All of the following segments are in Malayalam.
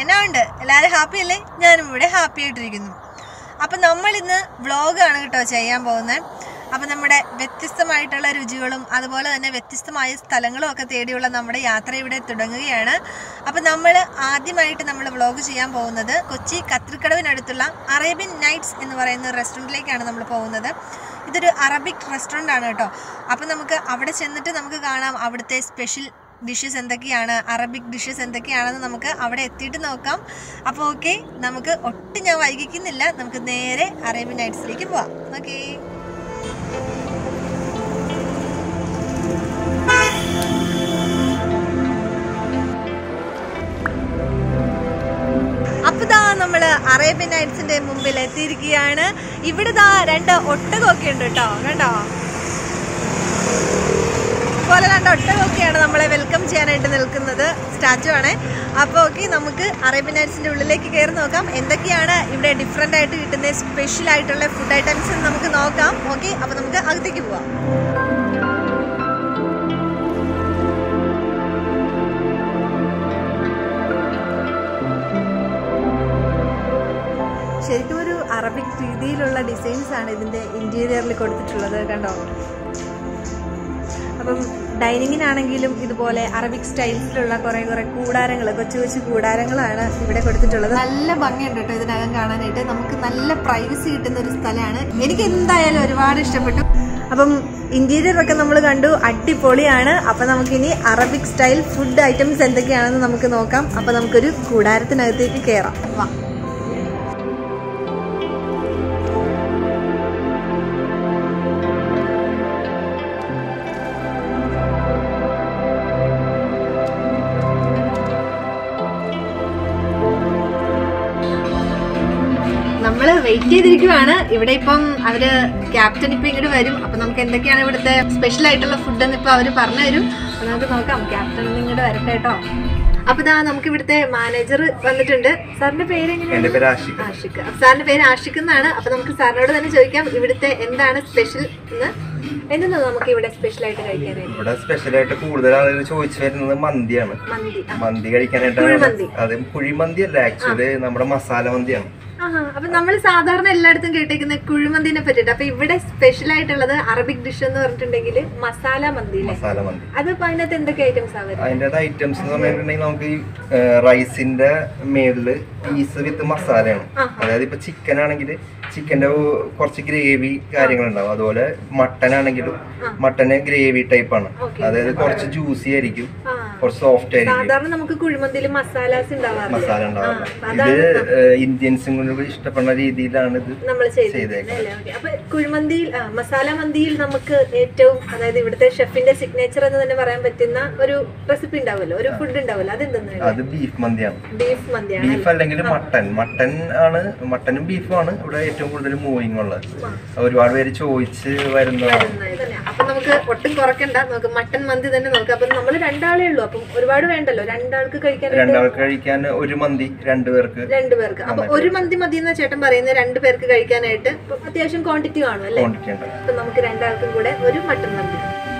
എന്നാ ഉണ്ട് എല്ലാവരും ഹാപ്പി അല്ലേ ഞാനും ഇവിടെ ഹാപ്പി ആയിട്ടിരിക്കുന്നു അപ്പം നമ്മൾ ഇന്ന് വ്ളോഗാണ് കേട്ടോ ചെയ്യാൻ പോകുന്നത് അപ്പം നമ്മുടെ വ്യത്യസ്തമായിട്ടുള്ള രുചികളും അതുപോലെ തന്നെ വ്യത്യസ്തമായ സ്ഥലങ്ങളും ഒക്കെ തേടിയുള്ള നമ്മുടെ യാത്ര ഇവിടെ തുടങ്ങുകയാണ് അപ്പം നമ്മൾ ആദ്യമായിട്ട് നമ്മൾ വ്ളോഗ് ചെയ്യാൻ പോകുന്നത് കൊച്ചി കത്രിക്കടവിനടുത്തുള്ള അറേബ്യൻ നൈറ്റ്സ് എന്ന് പറയുന്ന റെസ്റ്റോറൻറ്റിലേക്കാണ് നമ്മൾ പോകുന്നത് ഇതൊരു അറബിക് റെസ്റ്റോറൻ്റ് ആണ് കേട്ടോ അപ്പം നമുക്ക് അവിടെ ചെന്നിട്ട് നമുക്ക് കാണാം അവിടുത്തെ സ്പെഷ്യൽ ഡിഷസ് എന്തൊക്കെയാണ് അറബിക് ഡിഷസ് എന്തൊക്കെയാണെന്ന് നമുക്ക് അവിടെ എത്തിയിട്ട് നോക്കാം അപ്പോൾ ഓക്കെ നമുക്ക് ഒട്ടും ഞാൻ വൈകിക്കുന്നില്ല നമുക്ക് നേരെ അറേബ്യൻ നൈറ്റ്സിലേക്ക് പോവാം ഓക്കെ അപ്പൊ ദാ നമ്മള് അറേബ്യൻ നൈറ്റ്സിന്റെ മുമ്പിൽ എത്തിയിരിക്കുകയാണ് ഇവിടെ ദാ രണ്ട് ഒട്ടകമൊക്കെ ഉണ്ട് കേട്ടോ കണ്ടോ പോലെ രണ്ട് ഒട്ടകമൊക്കെയാണ് നമ്മളെ വെൽക്കം ചെയ്യാനായിട്ട് നിൽക്കുന്നത് സ്റ്റാച്ചു ആണ് അപ്പോൾ ഓക്കെ നമുക്ക് അറേബ്യൻ നൈറ്റ്സിന്റെ ഉള്ളിലേക്ക് കയറി നോക്കാം എന്തൊക്കെയാണ് ഇവിടെ ഡിഫറെൻ്റ് ആയിട്ട് കിട്ടുന്ന സ്പെഷ്യൽ ആയിട്ടുള്ള ഫുഡ് ഐറ്റംസ് നമുക്ക് നോക്കാം ഓക്കെ അപ്പോൾ നമുക്ക് അകത്തേക്ക് പോവാം ശരിക്കും ഒരു അറബിക് രീതിയിലുള്ള ഡിസൈൻസ് ആണ് ഇതിന്റെ ഇന്റീരിയറിൽ കൊടുത്തിട്ടുള്ളത് കണ്ടോ അപ്പം ഡൈനിങ്ങിനാണെങ്കിലും ഇതുപോലെ അറബിക് സ്റ്റൈൽസിലുള്ള കുറെ കുറെ കൂടാരങ്ങൾ കൊച്ചു കൊച്ചു കൂടാരങ്ങളാണ് ഇവിടെ കൊടുത്തിട്ടുള്ളത് നല്ല ഭംഗിയുണ്ട് കേട്ടോ ഇതിനകം കാണാനായിട്ട് നമുക്ക് നല്ല പ്രൈവസി കിട്ടുന്ന ഒരു സ്ഥലമാണ് എനിക്ക് എന്തായാലും ഒരുപാട് ഇഷ്ടപ്പെട്ടു അപ്പം ഇന്റീരിയർ ഒക്കെ നമ്മൾ കണ്ടു അടിപൊളിയാണ് അപ്പൊ നമുക്കിനി അറബിക് സ്റ്റൈൽ ഫുഡ് ഐറ്റംസ് എന്തൊക്കെയാണെന്ന് നമുക്ക് നോക്കാം അപ്പൊ നമുക്കൊരു കൂടാരത്തിനകത്തേക്ക് കയറാം വാ നമ്മൾ വെയിറ്റ് ചെയ്തിരിക്കുവാണ് ഇവിടെ ഇപ്പം അവര് ക്യാപ്റ്റൻ ഇപ്പൊ ഇങ്ങോട്ട് വരും അപ്പൊ നമുക്ക് എന്തൊക്കെയാണ് ഇവിടുത്തെ സ്പെഷ്യൽ ആയിട്ടുള്ള ഫുഡ് എന്ന് ഇപ്പൊ അവര് പറഞ്ഞു തരും അപ്പൊ നമുക്ക് നോക്കാം ക്യാപ്റ്റൻ ഇങ്ങോട്ട് വരട്ടെ കേട്ടോ അപ്പൊ ഇതാ നമുക്ക് ഇവിടുത്തെ മാനേജർ വന്നിട്ടുണ്ട് സാറിന്റെ പേര് എങ്ങനെയാണ് എന്റെ പേര് ആഷിഖ് ആഷിഖ് അപ്പൊ സാറിന്റെ പേര് ആഷിഖ് എന്നാണ് അപ്പൊ നമുക്ക് സാറിനോട് തന്നെ ചോദിക്കാം ഇവിടുത്തെ എന്താണ് സ്പെഷ്യൽ എന്ന് എന്താണ് നമുക്ക് ഇവിടെ സ്പെഷ്യൽ ആയിട്ട് കഴിക്കാനായിട്ട് ഇവിടെ സ്പെഷ്യൽ ആയിട്ട് കൂടുതൽ ആളുകൾ ചോദിച്ചു വരുന്നത് മന്തിയാണ് മന്തി ആ. മന്തി കഴിക്കാനായിട്ട് കുഴിമന്തി. അത് കുഴിമന്തി അല്ല ആക്ച്വലി നമ്മുടെ മസാല മന്തിയാണ് ആഹാ. അപ്പൊ നമ്മൾ സാധാരണ എല്ലായിടത്തും കേട്ടേക്കുന്ന കുഴിമന്തിനെ പറ്റിട്ട് അപ്പൊ ഇവിടെ സ്പെഷ്യൽ ആയിട്ടുള്ളത് അറബിക് ഡിഷ് എന്ന് പറഞ്ഞിട്ടുണ്ടെങ്കിൽ മസാല മന്തി അല്ലേ മസാല മന്തി അതിപ്പോ അതിനകത്ത് എന്തൊക്കെ ഐറ്റംസ് ആ വരുന്നത് അതിൻ്റെ ഐറ്റംസ് എന്ന് പറഞ്ഞിട്ടുണ്ടെങ്കിൽ നമുക്ക് ഈ റൈസിന്റെ മേളില് പീസ് വിത്ത് മസാലയാണ് അതായത് ഇപ്പൊ ചിക്കൻ ആണെങ്കിൽ ചിക്കന്റെ കുറച്ച് ഗ്രേവി കാര്യങ്ങളുണ്ടാവും അതുപോലെ മട്ടൻ ആണെങ്കിലും മട്ടന് ഗ്രേവി ടൈപ്പ് ആണ് അതായത് കുറച്ച് ജ്യൂസി ആയിരിക്കും ആ. കുറച്ച് സോഫ്റ്റ് ആയിരിക്കും സാധാരണ നമുക്ക് കുഴിമന്തിയിൽ മസാലാസ് ഉണ്ടാവാറില്ല മസാല ഉണ്ടാവില്ല ആ, ഇത് ഇന്ത്യൻസും കൂടി ഇഷ്ടപ്പെടുന്ന രീതിയിലാണ് ഇത് നമ്മൾ ചെയ്തേക്കുന്നത് അല്ലേ ഓക്കെ അപ്പൊ കുഴിമന്തിയിൽ ആ, മസാല മന്തിയിൽ നമുക്ക് ഏറ്റവും അതായത് ഇവിടുത്തെ ഷെഫിന്റെ സിഗ്നേച്ചർ എന്ന് തന്നെ പറയാൻ പറ്റുന്ന ഒരു റെസിപ്പി ഉണ്ടാവുമല്ലോ ഒരു ഫുഡ് ഉണ്ടാവുമല്ലോ അതെന്താണ് അത് ബീഫ് മന്തിയാണ് ബീഫ് മന്തിയാണ് ബീഫ് അല്ലെങ്കിൽ മട്ടൻ മട്ടൻ ആണ് മട്ടനും ബീഫും ആണ് ഇവിടെ ഏറ്റവും കൂടുതൽ മൂവിങ് ഉള്ളത് ഒരുപാട് പേര് ചോദിച്ച് വരുന്നതാണ് ഇതന്നെ. അപ്പൊ നമുക്ക് ഒട്ടും കുറയ്ക്കണ്ട നമുക്ക് മട്ടൻ മന്തി തന്നെ നോക്കാം അപ്പൊ നമ്മൾ രണ്ടാളേ ഉള്ളൂ അപ്പം ഒരുപാട് വേണ്ടല്ലോ രണ്ടാൾക്ക് കഴിക്കാൻ രണ്ടാൾക്ക് കഴിക്കാൻ ഒരു മന്തി രണ്ടുപേർക്ക് രണ്ടു പേർക്ക് അപ്പൊ ഒരു മന്തി മതി എന്ന ചേട്ടൻ പറയുന്നത് രണ്ടു പേർക്ക് കഴിക്കാനായിട്ട് ഇപ്പൊ അത്യാവശ്യം ക്വാണ്ടിറ്റി കാണും അല്ലേ ക്വാണ്ടിറ്റി ഉണ്ട് അപ്പൊ നമുക്ക് രണ്ടാൾക്കും കൂടെ ഒരു മട്ടൻ മന്തി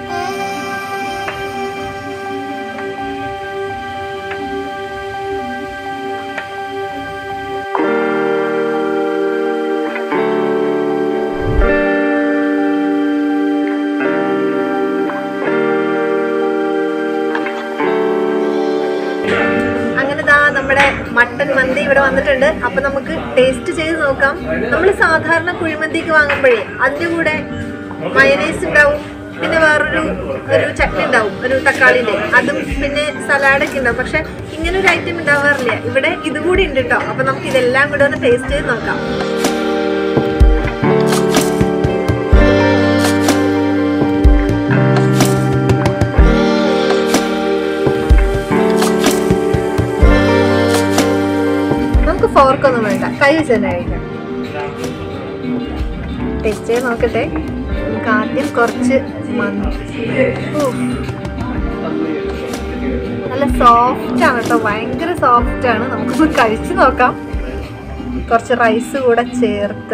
അങ്ങനെ ദാ നമ്മുടെ മട്ടൻ മന്തി ഇവിടെ വന്നിട്ടുണ്ട് അപ്പൊ നമുക്ക് ടേസ്റ്റ് ചെയ്ത് നോക്കാം നമ്മൾ സാധാരണ കുഴിമന്തിക്ക് വാങ്ങുമ്പോഴേ അതിന്റെ കൂടെ മയനൈസ് ഉണ്ടാവും പിന്നെ വേറൊരു ഒരു ചട്നി ഉണ്ടാവും ഒരു തക്കാളിന്റെ അതും പിന്നെ സലാഡൊക്കെ ഉണ്ടാവും പക്ഷെ ഇങ്ങനെ ഒരു ഐറ്റം ഉണ്ടാവാറില്ല ഇവിടെ ഇതുകൂടി ഉണ്ട് കേട്ടോ അപ്പൊ നമുക്ക് ഇതെല്ലാം കൂടെ ഒന്ന് ടേസ്റ്റ് ചെയ്ത് നോക്കാം നമുക്ക് ഫോർക്കൊന്നും വേണ്ട കൈ വെച്ച് തന്നെ കഴിക്കാം ടേസ്റ്റ് ചെയ്ത് നോക്കട്ടെ നമുക്ക് ആദ്യം കുറച്ച് മന്തി ഉഫ്. നല്ല സോഫ്റ്റ് ആണ് കേട്ടോ ഭയങ്കര സോഫ്റ്റ് ആണ് നമുക്കൊന്ന് കഴിച്ചു നോക്കാം കുറച്ച് റൈസ് കൂടെ ചേർത്ത്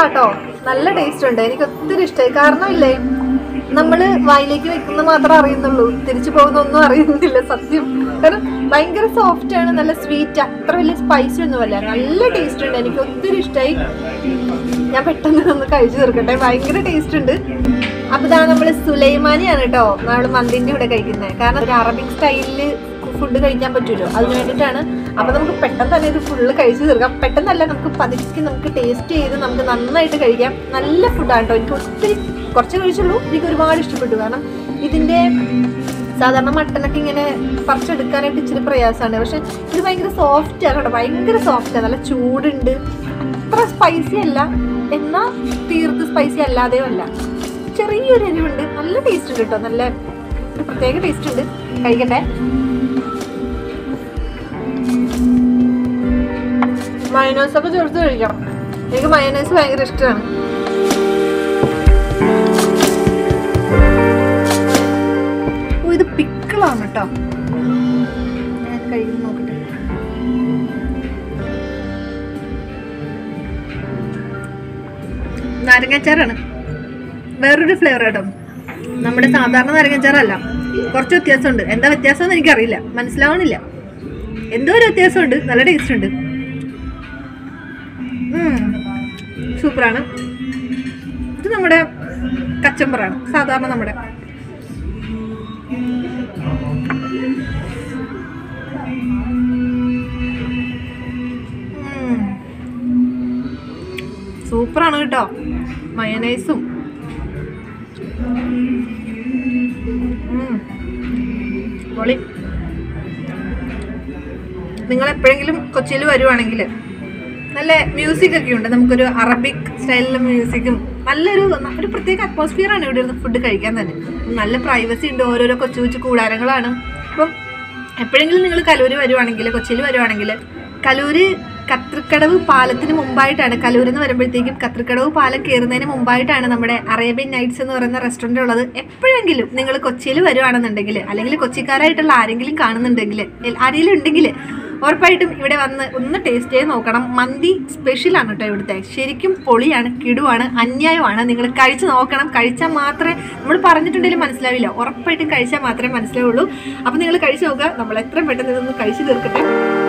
കൊള്ളാട്ടോ നല്ല ടേസ്റ്റ് ഉണ്ട് എനിക്ക് ഒത്തിരി ഇഷ്ടമായി കാരണം ഇല്ലേ നമ്മള് വായിലേക്ക് വെക്കുന്ന മാത്രമേ അറിയുന്നുള്ളൂ തിരിച്ചു പോകുന്ന ഒന്നും അറിയുന്നില്ല സത്യം കാരണം ഭയങ്കര സോഫ്റ്റ് ആണ് നല്ല സ്വീറ്റ് അത്ര വലിയ സ്പൈസി ഒന്നുമല്ല നല്ല ടേസ്റ്റ് ഉണ്ട് എനിക്ക് ഒത്തിരി ഇഷ്ടമായി ഞാൻ പെട്ടെന്ന് ഒന്ന് കഴിച്ചു തീർക്കട്ടെ ഭയങ്കര ടേസ്റ്റ് ഉണ്ട് അപ്പൊ ഇതാണ് നമ്മള് സുലൈമാനിയാണ് കേട്ടോ നമ്മള് മന്തിന്റെ ഇവിടെ കഴിക്കുന്നത് കാരണം ഒരു അറബിക് സ്റ്റൈലില് ഫുഡ് കഴിക്കാൻ പറ്റുമല്ലോ അതിന് വേണ്ടിയിട്ടാണ് അപ്പൊ നമുക്ക് പെട്ടെന്ന് തന്നെ ഇത് ഫുള്ള് കഴിച്ചു തീർക്കാം പെട്ടെന്നല്ല നമുക്ക് പതുക്കെ നമുക്ക് ടേസ്റ്റ് ചെയ്ത് നമുക്ക് നന്നായിട്ട് കഴിക്കാം നല്ല ഫുഡാണ് കേട്ടോ എനിക്ക് ഒത്തിരി കുറച്ച് കഴിച്ചുള്ളൂ എനിക്ക് ഒരുപാട് ഇഷ്ടപ്പെട്ടു കാരണം ഇതിന്റെ സാധാരണ മട്ടനൊക്കെ ഇങ്ങനെ പറിച്ചെടുക്കാനായിട്ട് ഇച്ചിരി പ്രയാസമാണ് പക്ഷെ ഇത് ഭയങ്കര സോഫ്റ്റ് ആണ് കേട്ടോ ഭയങ്കര സോഫ്റ്റ് ആണ് നല്ല ചൂടുണ്ട് അത്ര സ്പൈസി അല്ല എന്നാൽ തീർത്ത് സ്പൈസി അല്ലാതെയും അല്ല ചെറിയൊരു എരിവുണ്ട് നല്ല ടേസ്റ്റ് ഉണ്ട് കേട്ടോ നല്ല ഒരു പ്രത്യേക ടേസ്റ്റ് ഉണ്ട് കഴിക്കട്ടെ മയനോസ് ഒക്കെ ചേർത്ത് കഴിക്കാം എനിക്ക് മയനോസ് ഭയങ്കര ഇഷ്ടമാണ് ഓ ഇത് പിക്കിളാണ് കേട്ടോ ഞാൻ കഴിക്കുന്നു നോക്കട്ടെ നാരങ്ങാച്ചാറാണ് വേറൊരു ഫ്ലേവർ കേട്ടോ നമ്മുടെ സാധാരണ നാരങ്ങാച്ചാറല്ല കുറച്ച് വ്യത്യാസമുണ്ട് എന്താ വ്യത്യാസം എന്ന് എനിക്കറിയില്ല മനസ്സിലാവണില്ല എന്തോ ഒരു വ്യത്യാസമുണ്ട് നല്ല ടേസ്റ്റ് ഉണ്ട് ഉം. സൂപ്പറാണ് ഇത് നമ്മുടെ കച്ചമ്പറാണ് സാധാരണ നമ്മുടെ ഉം. സൂപ്പറാണ് കേട്ടോ മയനൈസും ഉം. പൊളി നിങ്ങൾ എപ്പോഴെങ്കിലും കൊച്ചിയിൽ വരുവാണെങ്കിൽ നല്ല മ്യൂസിക് ഒക്കെ ഉണ്ട് നമുക്കൊരു അറബിക് സ്റ്റൈലിലെ മ്യൂസിക്കും നല്ലൊരു ഒരു പ്രത്യേക അറ്റ്മോസ്ഫിയർ ആണ് ഇവിടെ ഇരുന്ന് ഫുഡ് കഴിക്കാൻ തന്നെ നല്ല പ്രൈവസി ഉണ്ട് ഓരോരോ കൊച്ചു കൊച്ചു കൂടാരങ്ങളാണ് അപ്പം എപ്പോഴെങ്കിലും നിങ്ങൾ കലൂര് വരുവാണെങ്കിൽ കൊച്ചിയിൽ വരുവാണെങ്കിൽ കലൂര് കത്രിക്കടവ് പാലത്തിന് മുമ്പായിട്ടാണ് കലൂർ എന്ന് വരുമ്പോഴത്തേക്കും കത്രിക്കടവ് പാലം കയറുന്നതിന് മുമ്പായിട്ടാണ് നമ്മുടെ അറേബ്യൻ നൈറ്റ്സ് എന്ന് പറയുന്ന റെസ്റ്റോറൻറ്റ് ഉള്ളത് എപ്പോഴെങ്കിലും നിങ്ങൾ കൊച്ചിയിൽ വരുവാണെന്നുണ്ടെങ്കിൽ അല്ലെങ്കിൽ കൊച്ചിക്കാരായിട്ടുള്ള ആരെങ്കിലും കാണുന്നുണ്ടെങ്കിൽ എൽ- ആരെങ്കിലും ഉണ്ടെങ്കിൽ ഉറപ്പായിട്ടും ഇവിടെ വന്ന് ഒന്ന് ടേസ്റ്റ് ചെയ്ത് നോക്കണം മന്തി സ്പെഷ്യലാണ് കേട്ടോ ഇവിടുത്തെ ശരിക്കും പൊളിയാണ് കിടുവാണ് അന്യായമാണ് നിങ്ങൾ കഴിച്ച് നോക്കണം കഴിച്ചാൽ മാത്രമേ നമ്മൾ പറഞ്ഞിട്ടുണ്ടെങ്കിലും മനസ്സിലാവില്ല ഉറപ്പായിട്ടും കഴിച്ചാൽ മാത്രമേ മനസ്സിലാവുള്ളൂ അപ്പോൾ നിങ്ങൾ കഴിച്ച് നോക്കുക നമ്മൾ എത്രയും പെട്ടെന്ന് ഇതൊന്ന് കഴിച്ച് തീർക്കട്ടെ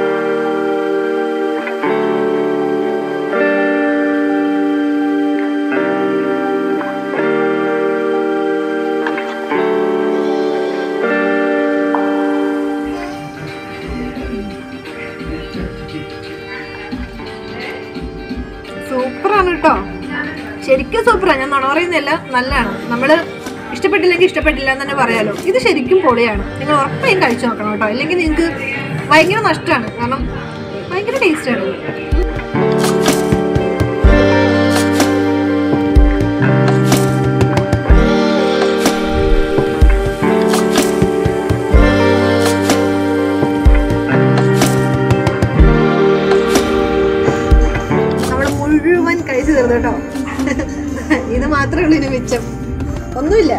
സൂപ്പറാണ് കേട്ടോ ശരിക്കും സൂപ്പറാണ് ഞാൻ നുണ പറയുന്നില്ല നല്ലതാണ് നമ്മൾ ഇഷ്ടപ്പെട്ടില്ലെങ്കിൽ ഇഷ്ടപ്പെട്ടില്ല എന്ന് തന്നെ പറയാലോ ഇത് ശരിക്കും പൊളിയാണ് നിങ്ങൾ ഉറപ്പായും കഴിച്ചു നോക്കണം കേട്ടോ അല്ലെങ്കിൽ നിങ്ങൾക്ക് ഭയങ്കര നഷ്ടമാണ് കാരണം ഭയങ്കര ടേസ്റ്റാണ് നമ്മൾ മുഴുവൻ കഴിച്ചു തീർന്നു കേട്ടോ ഇത് മാത്രമേ ഉള്ളൂ ഇനി മിച്ചം ഒന്നുമില്ല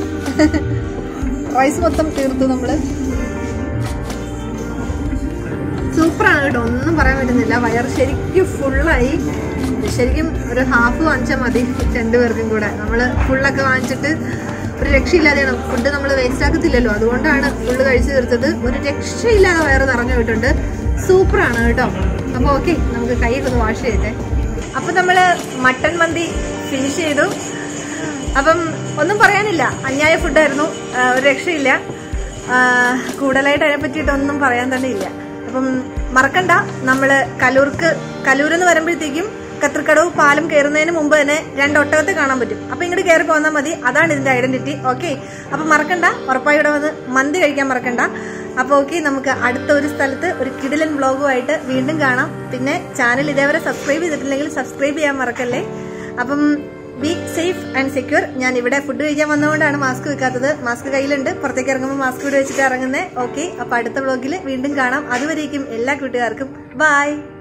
റൈസ് മൊത്തം തീർത്തു നമ്മള് സൂപ്പറാണ് കേട്ടോ ഒന്നും പറയാൻ പറ്റുന്നില്ല വയർ ശരിക്കും ഫുള്ളായി ശരിക്കും ഒരു ഹാഫ് വാങ്ങിച്ചാൽ മതി രണ്ടുപേർക്കും കൂടെ നമ്മൾ ഫുള്ളൊക്കെ വാങ്ങിച്ചിട്ട് ഒരു രക്ഷയില്ലാതെയാണ് ഫുഡ് നമ്മൾ വേസ്റ്റ് ആക്കത്തില്ലല്ലോ അതുകൊണ്ടാണ് ഫുള്ള് കഴിച്ചു തീർത്തത് ഒരു രക്ഷയില്ലാതെ വയറ് നിറഞ്ഞു പോയിട്ടുണ്ട് സൂപ്പറാണ് കേട്ടോ അപ്പോൾ ഓക്കെ നമുക്ക് കൈയൊക്കെ ഒന്ന് വാഷ് ചെയ്യട്ടെ അപ്പം നമ്മൾ മട്ടൻ മന്തി ഫിനിഷ് ചെയ്തു അപ്പം ഒന്നും പറയാനില്ല അന്യായ ഫുഡായിരുന്നു ആ, ഒരു രക്ഷയില്ല ആ, കൂടുതലായിട്ട് അതിനെ പറ്റിയിട്ടൊന്നും പറയാൻ തന്നെ ഇല്ല അപ്പം മറക്കണ്ട നമ്മൾ കലൂർക്ക് കലൂർ എന്ന് വരുമ്പോഴത്തേക്കും കത്രിക്കടവ് പാലം കയറുന്നതിന് മുമ്പ് തന്നെ രണ്ട് ഒട്ടകത്തെ കാണാൻ പറ്റും അപ്പൊ ഇങ്ങോട്ട് കയറി പോന്നാൽ മതി അതാണ് ഇതിന്റെ ഐഡന്റിറ്റി ഓക്കെ അപ്പൊ മറക്കണ്ട ഉറപ്പായി ഇവിടെ വന്ന് മന്തി കഴിക്കാൻ മറക്കണ്ട അപ്പൊ ഓക്കെ നമുക്ക് അടുത്ത ഒരു സ്ഥലത്ത് ഒരു കിടിലൻ വ്ളോഗുമായിട്ട് വീണ്ടും കാണാം പിന്നെ ചാനൽ ഇതേവരെ സബ്സ്ക്രൈബ് ചെയ്തിട്ടില്ലെങ്കിൽ സബ്സ്ക്രൈബ് ചെയ്യാൻ മറക്കല്ലേ അപ്പം ബി സേഫ് ആൻഡ് സെക്യൂർ ഞാൻ ഇവിടെ ഫുഡ് കഴിക്കാൻ വന്നതുകൊണ്ടാണ് മാസ്ക് വെക്കാത്തത് മാസ്ക് കയ്യിലുണ്ട് പുറത്തേക്ക് ഇറങ്ങുമ്പോൾ മാസ്ക് ഇവിടെ വെച്ചിട്ട് ഇറങ്ങുന്നത് ഓക്കെ അപ്പൊ അടുത്ത വ്ളോഗിൽ വീണ്ടും കാണാം അതുവരേക്കും എല്ലാ കൂട്ടുകാർക്കും ബൈ